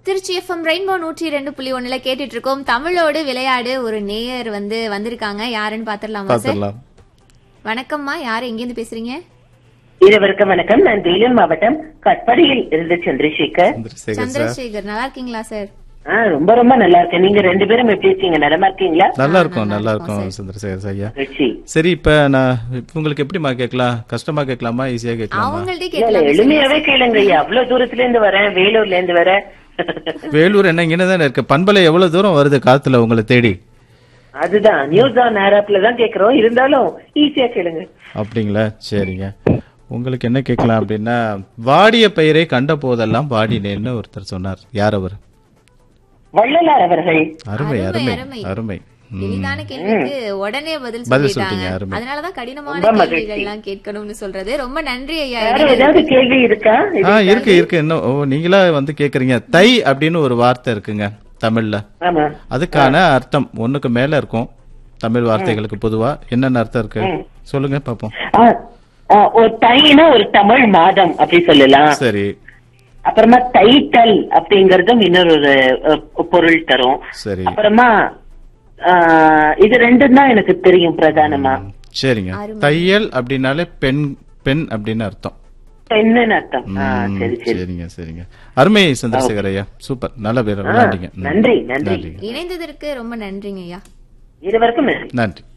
Trichy FM rainbow நூற்றி ரெண்டு புள்ளி ஒண்ணுல கேட்டுட்டு இருக்கோம் தமிழோடு விளையாடு ஒரு நேயர் வந்து வந்திருக்காங்க யாருன்னு பாத்துடலாமா சார் பாத்துடலாம் வணக்கம்மா யாரு எங்கிருந்து பேசுறீங்க இருவருக்கும் வணக்கம் நான் வேலூர் மாவட்டம் கட்படியில் இருந்து சந்திரசேகர் சந்திரசேகர் சார் சந்திரசேகர் நல்லா இருக்கீங்களா சார் ஆ, ரொம்ப ரொம்ப நல்லா இருக்கேன் நீங்க ரெண்டு பேரும் எப்படி இருக்கீங்க நலமா இருக்கீங்களா நல்லா இருக்கும் நல்லா இருக்கும் சந்திரசேகர் ஐயா ருச்சி சரி இப்ப நான் இப்ப உங்களுக்கு எப்படிமா கேட்கலாம் கஷ்டமா கேட்கலாமா ஈஸியா கேட்கலாமா அவங்கள்ட்ட இல்ல, இல்ல, கேட்கலாம் எளிமையாவே கேளுங்க ஐயா அவ்வளவு தூரத்துல இருந்து வரேன் வேலூர்ல இருந்து வரேன் வேலூர் என்ன இங்கே தானே இருக்கு பண்பலை எவ்வளவு தூரம் வருது காத்துல உங்களை தேடி அதுதான் நியூஸ் ஆன் ஆராப்ல தான் கேக்குறோம் இருந்தாலும் ஈஸியா கேளுங்க அப்படிங்களா சரிங்க உங்களுக்கு என்ன கேட்கலாம் அப்படின்னா வாடிய பெயரை கண்ட போதெல்லாம் வாடினேன்னு ஒருத்தர் சொன்னார் யார் அவர் வள்ளலார் அவர்கள் அருமை அருமை, அருமை அருமை. அருமை ம். எளிதான கேள்விக்கு உடனே பதில் பதில் சொல்லிட்டாங்க சொல்லிட்டீங்க, அருமை. அதனாலதான் கடினமான ரொம்ப மகிழ்ச்சி. கேள்விகள் எல்லாம் கேட்கணும்னு சொல்றது ரொம்ப நன்றி ஐயா வேற ஏதாவது கேள்வி இருக்கா ஆ இருக்கு இருக்கு இன்னும் ஓ நீங்களா வந்து கேக்குறீங்க தை அப்படின்னு ஒரு வார்த்தை இருக்குங்க தமிழ்ல ஆமா அதுக்கான அர்த்தம் ஒண்ணுக்கு மேல இருக்கும் தமிழ் வார்த்தைகளுக்கு பொதுவா என்னென்ன அர்த்தம் இருக்கு சொல்லுங்க பாப்போம் ஆ, ஆ, ஒரு தைனா ஒரு தமிழ் மாதம் அப்படி சொல்லலாம் சரி அப்புறமா தைத்தல் அப்படிங்கறதும் இன்னொரு ஒரு, அஹ், பொருள் தரும் சரி அப்புறமா ஆ, இது ரெண்டும் தான் எனக்கு தெரியும் பிரதானமா ம், சரிங்க தையல் அப்படின்னாலே பெண் பெண் அப்படின்னு அர்த்தம் பெண்ணுன்னு அர்த்தம் ஆ, ம், சரி சரி சரிங்க சரிங்க அருமை சந்திரசேகர் ஐயா சூப்பர் நல்ல பேர் விளையாண்டீங்க ம். நன்றி நன்றி நன்றிங்க இணைந்ததற்கு ரொம்ப நன்றிங்க ஐயா இருவருக்கும் நன்றி நன்றி